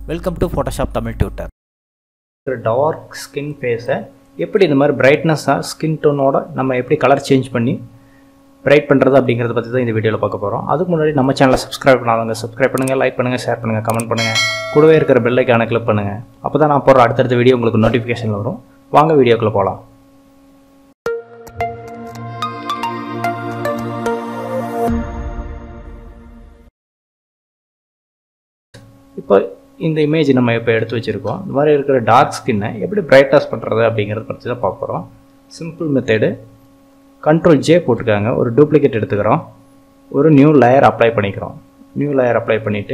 welcome to Photoshop Tamil tutor dark skin ஃபேஸை எப்படி இந்த மாதிரி பிரைட்னஸாக ஸ்கின் டோனோட நம்ம எப்படி கலர் சேஞ்ச் பண்ணி பிரைட் பண்ணுறது அப்படிங்கிறத பற்றி தான் இந்த வீடியோவில் பார்க்க போகிறோம் அதுக்கு முன்னாடி நம்ம சேனலை சப்ஸ்கிரைப் பண்ணாதவங்க சப்ஸ்கிரைப் பண்ணுங்கள் லைக் பண்ணுங்கள் ஷேர் பண்ணுங்கள் கமெண்ட் பண்ணுங்கள் கூடவே இருக்கிற பெல் ஐக்கானை கிளிக் பண்ணுங்கள் அப்போ தான் நான் போடுற அடுத்தடுத்த வீடியோ உங்களுக்கு நோட்டிஃபிகேஷன் வரும் வாங்க வீடியோக்குள்ளே போகலாம் இப்போ இந்த இமேஜ் நம்ம இப்போ எடுத்து வச்சுருக்கோம் இந்த மாதிரி இருக்கிற டார்க் ஸ்கின்னை எப்படி பிரைட்டாஸ் பண்ணுறது அப்படிங்கிறத பற்றி தான் பார்க்க போகிறோம் சிம்பிள் மெத்தடு கண்ட்ரோல் ஜே போட்டுக்காங்க ஒரு டூப்ளிகேட் எடுத்துக்கிறோம் ஒரு நியூ லேயர் அப்ளை பண்ணிக்கிறோம் நியூ லேயர் அப்ளை பண்ணிவிட்டு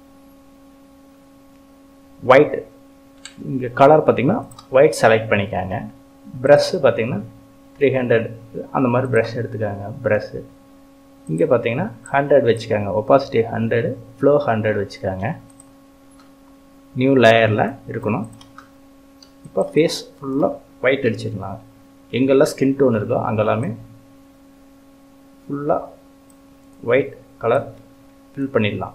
ஒயிட் இங்கே கலர் பார்த்திங்கன்னா ஒயிட் செலக்ட் பண்ணிக்காங்க ப்ரஷ்ஷு பார்த்திங்கன்னா த்ரீ ஹண்ட்ரட் அந்த மாதிரி ப்ரஷ் எடுத்துக்காங்க ப்ரஷ்ஷு இங்கே பார்த்தீங்கன்னா ஹண்ட்ரட் வச்சுக்காங்க ஒப்பாசிட்டி ஹண்ட்ரடு ஃப்ளோ ஹண்ட்ரட் வச்சுக்காங்க நியூ லேயரில் இருக்கணும் இப்போ ஃபேஸ் ஃபுல்லாக ஒயிட் அடிச்சிடலாம் எங்கெல்லாம் ஸ்கின் டோன் இருக்கோ அங்கெல்லாமே ஃபுல்லாக ஒயிட் கலர் ஃபில் பண்ணிடலாம்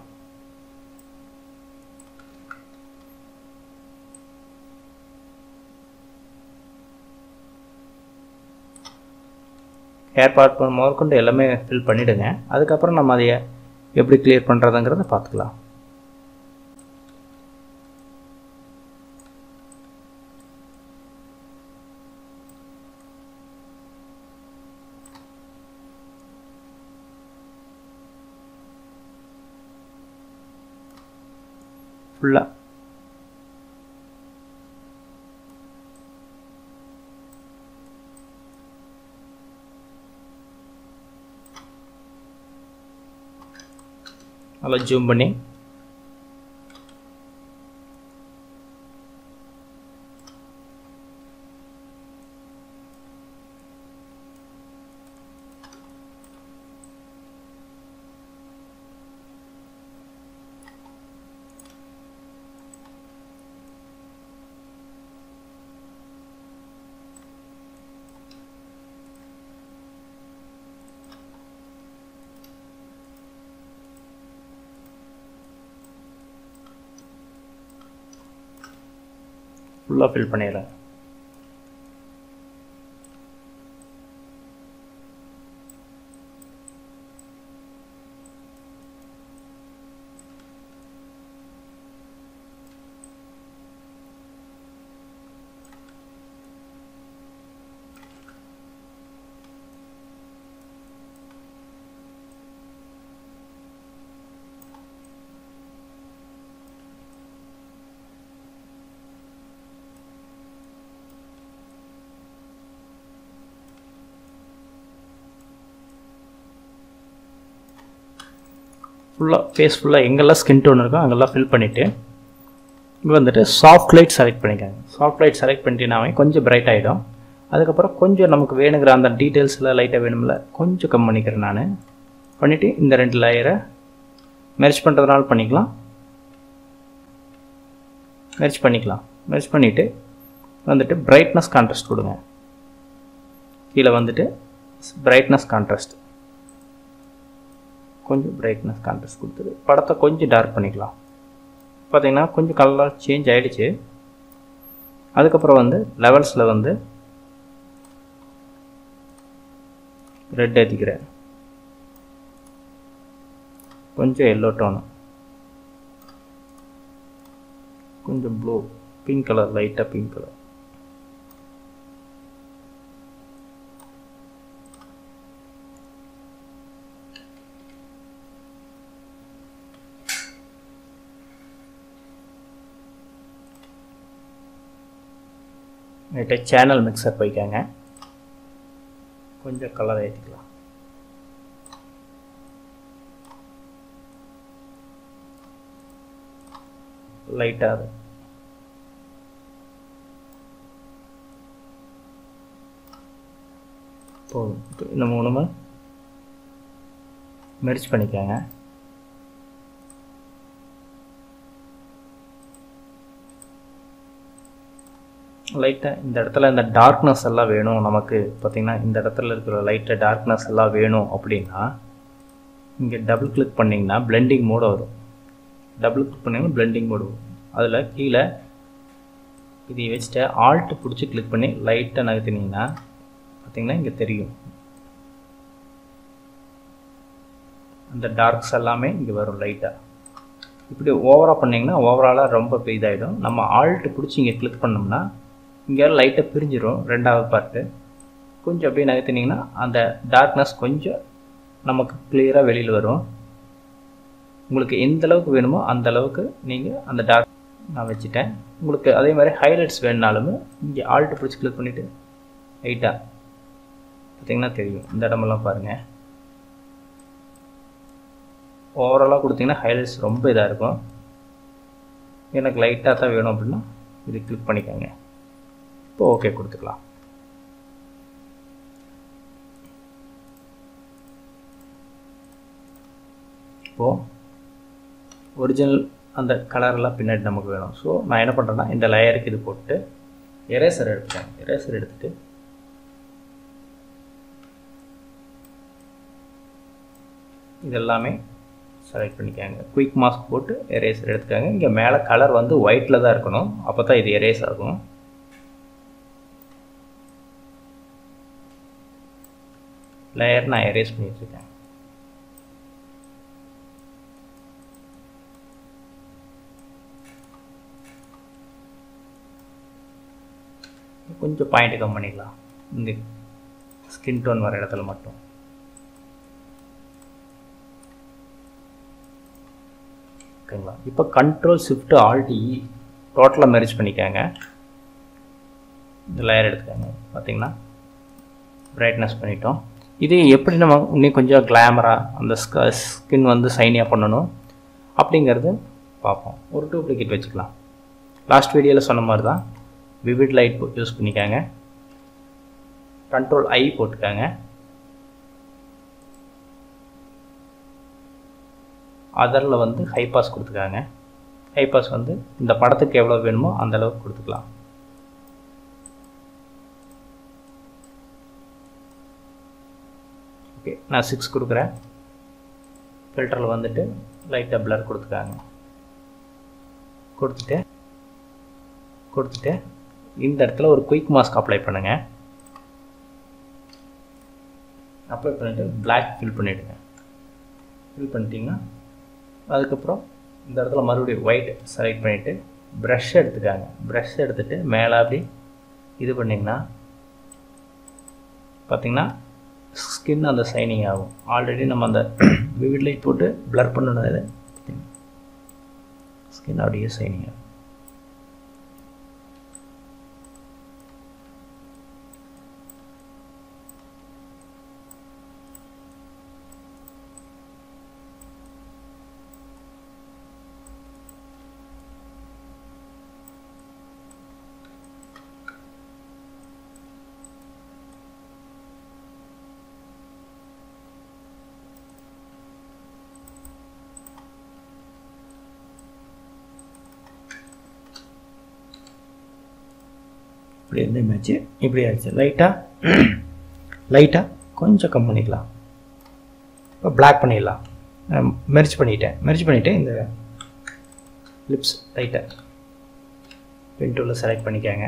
ஹேர் பார்ட் முதற்கொண்டு எல்லாமே ஃபில் பண்ணிவிடுங்க அதுக்கப்புறம் நம்ம அதை எப்படி கிளியர் பண்ணுறதுங்கிறத பார்த்துக்கலாம் ஃபுல்லாக நல்லா ஜூம் பண்ணி ஃபுல்லாக ஃபில் பண்ணிடுறேன் ஃபுல்லாக ஃபேஸ் ஃபுல்லாக எங்கெல்லாம் ஸ்கின் டோன் இருக்கோ அங்கெல்லாம் ஃபில் பண்ணிவிட்டு இப்போ வந்துட்டு சாஃப்ட் லைட் செலக்ட் பண்ணிக்காங்க சாஃப்ட் லைட் செலக்ட் பண்ணிட்டீங்கன்னாவே கொஞ்சம் பிரைட் ஆகிடும் அதுக்கப்புறம் கொஞ்சம் நமக்கு வேணுங்கிற அந்த டீட்டெயில்ஸில் லைட்டாக வேணும்ல கொஞ்சம் கம் பண்ணிக்கிறேன் நான் பண்ணிவிட்டு இந்த ரெண்டு லேயரை மெர்ச் பண்ணுறதுனால பண்ணிக்கலாம் மெர்ச் பண்ணிக்கலாம் மெர்ச் பண்ணிவிட்டு வந்துட்டு பிரைட்னஸ் கான்ட்ராஸ்ட் கொடுங்க கீழே வந்துட்டு பிரைட்னஸ் கான்ட்ராஸ்ட் கொஞ்சம் பிரைட்னஸ் கான்ட்ராஸ்ட் கொடுத்துரு படத்தை கொஞ்சம் டார்க் பண்ணிக்கலாம் பார்த்தீங்கன்னா கொஞ்சம் கலர் சேஞ்ச் ஆகிடுச்சு அதுக்கப்புறம் வந்து லெவல்ஸில் வந்து ரெட் ஏற்றிக்கிறேன் கொஞ்சம் எல்லோ டோனு கொஞ்சம் ப்ளூ பிங்க் கலர் லைட்டாக பிங்க் கலர் லைட்டாக சேனல் மிக்சர் போய்க்காங்க கொஞ்சம் கலர் ஏற்றிக்கலாம் லைட்டாக போதும் இந்த மூணுமே மெரிச் பண்ணிக்கோங்க லைட்டாக இந்த இடத்துல இந்த டார்க்னஸ் எல்லாம் வேணும் நமக்கு பார்த்திங்கன்னா இந்த இடத்துல இருக்கிற லைட்டாக டார்க்னஸ் எல்லாம் வேணும் அப்படின்னா இங்கே டபுள் கிளிக் பண்ணிங்கன்னா பிளெண்டிங் மோடு வரும் டபுள் கிளிக் பண்ணிங்கன்னா பிளெண்டிங் மோடு வரும் அதில் கீழே இதை வச்சுட்டு ஆல்ட் பிடிச்சி கிளிக் பண்ணி லைட்டாக நகர்த்தினீங்கன்னா பார்த்தீங்கன்னா இங்கே தெரியும் அந்த டார்க்ஸ் எல்லாமே இங்கே வரும் லைட்டாக இப்படி ஓவராக பண்ணிங்கன்னா ஓவராலாக ரொம்ப இதாகிடும் நம்ம ஆல்ட் பிடிச்சி இங்கே கிளிக் பண்ணோம்னா இங்கே லைட்டாக பிரிஞ்சிடும் ரெண்டாவது பார்ட்டு கொஞ்சம் அப்படியே நகர்த்தினீங்கன்னா அந்த டார்க்னஸ் கொஞ்சம் நமக்கு கிளியராக வெளியில் வரும் உங்களுக்கு எந்த அளவுக்கு வேணுமோ அந்த அளவுக்கு நீங்கள் அந்த டார்க் நான் வச்சுட்டேன் உங்களுக்கு அதே மாதிரி ஹைலைட்ஸ் வேணுனாலுமே இங்கே ஆல்ட் பிடிச்சி கிளிக் பண்ணிவிட்டு லைட்டாக பார்த்தீங்கன்னா தெரியும் இந்த இடமெல்லாம் பாருங்கள் ஓவராலாக கொடுத்தீங்கன்னா ஹைலைட்ஸ் ரொம்ப இதாக இருக்கும் எனக்கு லைட்டாக தான் வேணும் அப்படின்னா இது கிளிக் பண்ணிக்கோங்க இப்போ ஓகே கொடுத்துக்கலாம் இப்போது ஒரிஜினல் அந்த கலர்லாம் பின்னாடி நமக்கு வேணும் ஸோ நான் என்ன பண்ணுறேன்னா இந்த லேயருக்கு இது போட்டு எரேசர் எடுத்துட்டேன் எரேசர் எடுத்துகிட்டு இதெல்லாமே செலக்ட் பண்ணிக்காங்க குயிக் மாஸ்க் போட்டு எரேசர் எடுத்துக்காங்க இங்கே மேலே கலர் வந்து ஒயிட்டில் தான் இருக்கணும் அப்போ தான் இது எரேஸ் ஆகும் லேயர் நான் எரேஸ் பண்ணிட்டுருக்கேன் கொஞ்சம் பாயிண்ட் கம் பண்ணிக்கலாம் இந்த ஸ்கின் டோன் வர இடத்துல மட்டும் ஓகேங்களா இப்போ கண்ட்ரோல் ஷிஃப்ட் ஆல்ட் இ டோட்டலாக மேரேஜ் பண்ணிக்காங்க இந்த லேயர் எடுத்துக்காங்க பார்த்தீங்கன்னா பிரைட்னஸ் பண்ணிட்டோம் இது எப்படி நம்ம இன்னும் கொஞ்சம் கிளாமராக அந்த ஸ்கின் வந்து சைனியாக பண்ணணும் அப்படிங்கிறது பார்ப்போம் ஒரு டூப்ளிகேட் வச்சுக்கலாம் லாஸ்ட் வீடியோவில் சொன்ன மாதிரி தான் விவிட் லைட் யூஸ் பண்ணிக்காங்க கண்ட்ரோல் ஐ போட்டுக்காங்க அதரில் வந்து ஹை பாஸ் கொடுத்துக்காங்க ஹை பாஸ் வந்து இந்த படத்துக்கு எவ்வளோ வேணுமோ அந்த அளவுக்கு கொடுத்துக்கலாம் ஓகே நான் சிக்ஸ் கொடுக்குறேன் ஃபில்டரில் வந்துட்டு லைட்டாக பிளர் கொடுத்துக்காங்க கொடுத்துட்டு கொடுத்துட்டு இந்த இடத்துல ஒரு குயிக் மாஸ்க் அப்ளை பண்ணுங்கள் அப்ளை பண்ணிவிட்டு பிளாக் ஃபில் பண்ணிவிடுங்க ஃபில் பண்ணிட்டீங்கன்னா அதுக்கப்புறம் இந்த இடத்துல மறுபடியும் ஒயிட் செலக்ட் பண்ணிவிட்டு ப்ரஷ் எடுத்துக்காங்க ப்ரஷ் எடுத்துகிட்டு மேலே அப்படி இது பண்ணிங்கன்னா பார்த்திங்கன்னா ஸ்கின் அந்த சைனிங் ஆகும் ஆல்ரெடி நம்ம அந்த விவிட் லைட் போட்டு ப்ளர் பண்ணது ஸ்கின் அப்படியே சைனிங் ஆகும் இப்படி இருந்து மேட்ச்சு இப்படி ஆயிடுச்சு லைட்டாக லைட்டாக கொஞ்சம் கம் பண்ணிக்கலாம் இப்போ பிளாக் பண்ணிடலாம் மெர்ச் பண்ணிட்டேன் மெர்ச் பண்ணிவிட்டு இந்த லிப்ஸ் லைட்டாக பென் டூலில் செலக்ட் பண்ணிக்கோங்க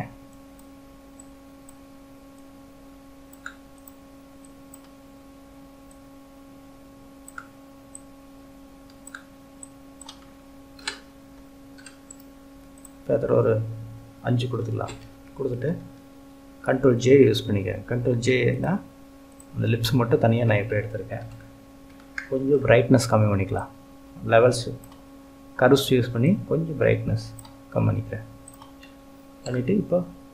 இப்போ அதில் ஒரு அஞ்சு கொடுத்துக்கலாம் கொடுத்துட்டு கண்ட்ரோல் ஜே யூஸ் பண்ணிக்கிறேன் கண்ட்ரோல் ஜேனா அந்த லிப்ஸ் மட்டும் தனியாக நான் இப்போ எடுத்திருக்கேன் கொஞ்சம் பிரைட்னஸ் கம்மி பண்ணிக்கலாம் லெவல்ஸ் கருஸ் யூஸ் பண்ணி கொஞ்சம் பிரைட்னஸ் கம்மி பண்ணிக்கிறேன் பண்ணிவிட்டு இப்போ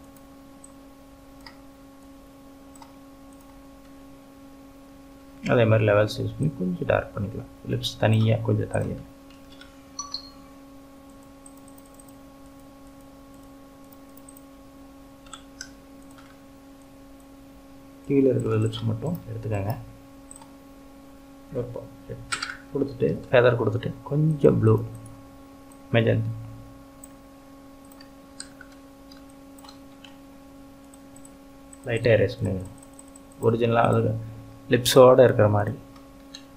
அதே மாதிரி லெவல்ஸ் யூஸ் பண்ணி கொஞ்சம் டார்க் பண்ணிக்கலாம் லிப்ஸ் தனியாக கொஞ்சம் தனியாக கீழே இருக்கிற லிப்ஸ் மட்டும் எடுத்துக்கோங்க கொடுத்துட்டு ஃபெதர் கொடுத்துட்டு கொஞ்சம் ப்ளூ மெஜன் லைட்டாக எரேஸ் பண்ணுங்க ஒரிஜினலாக அது லிப்ஸோடு இருக்கிற மாதிரி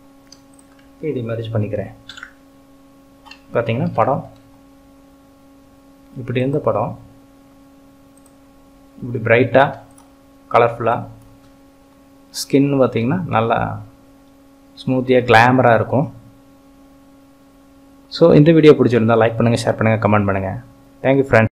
இது மேரேஜ் பண்ணிக்கிறேன் பார்த்தீங்கன்னா படம் இப்படி இருந்த படம் இப்படி பிரைட்டாக கலர்ஃபுல்லாக ஸ்கின் பார்த்திங்கன்னா நல்லா ஸ்மூத்தியாக கிளாமராக இருக்கும் ஸோ இந்த வீடியோ பிடிச்சிருந்தா லைக் பண்ணுங்கள் ஷேர் பண்ணுங்கள் கமெண்ட் பண்ணுங்கள் தேங்க்யூ ஃப்ரெண்ட்ஸ்